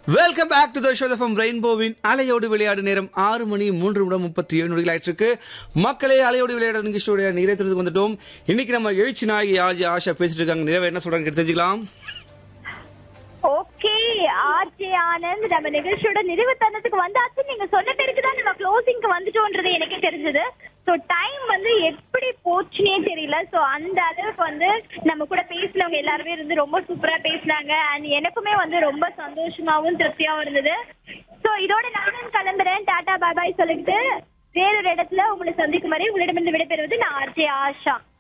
welcome back to the show from ரெயின்போவின் அலையோடு விளையாடு நேரம் ஆறு மணி மூன்று நிமிடம் முப்பத்தி ஏழு நொடிகள் ஆயிட்டு மக்களே அலையோடு விளையாடு நிகழ்ச்சியோட நிறைவேற்றத்துக்கு வந்துட்டோம் இன்னைக்கு நம்ம எழுச்சி நாயகி ஆஜி ஆஷா பேசிட்டு இருக்காங்க நிறைவே என்ன சொல்றாங்க தெரிஞ்சுக்கலாம் ஓகே ஆர்ஜே ஆனந்த் நம்ம நிகழ்ச்சியோட நிறைவு தருணத்துக்கு வந்தாச்சு நீங்க சொன்ன பிறகு தான் நம்ம க்ளோசிங்க்கு வந்துட்டோன்றது எனக்கே தெரிஞ்சது ஸோ டைம் வந்து எப்படி போச்சுனே தெரியல ஸோ அந்த அளவுக்கு வந்து நம்ம கூட பேசினவங்க எல்லாருமே இருந்து ரொம்ப சூப்பரா பேசினாங்க அண்ட் எனக்குமே வந்து ரொம்ப சந்தோஷமாவும் திருப்தியாவும் இருந்தது ஸோ இதோட நானும் கிளம்புறேன் டாடா பாய் பாய் சொல்லிட்டு வேறொரு இடத்துல உங்களை சந்திக்கும் வரை உங்களிடமிருந்து விடைபெறுவது நான் ஆர்ஜே ஆஷா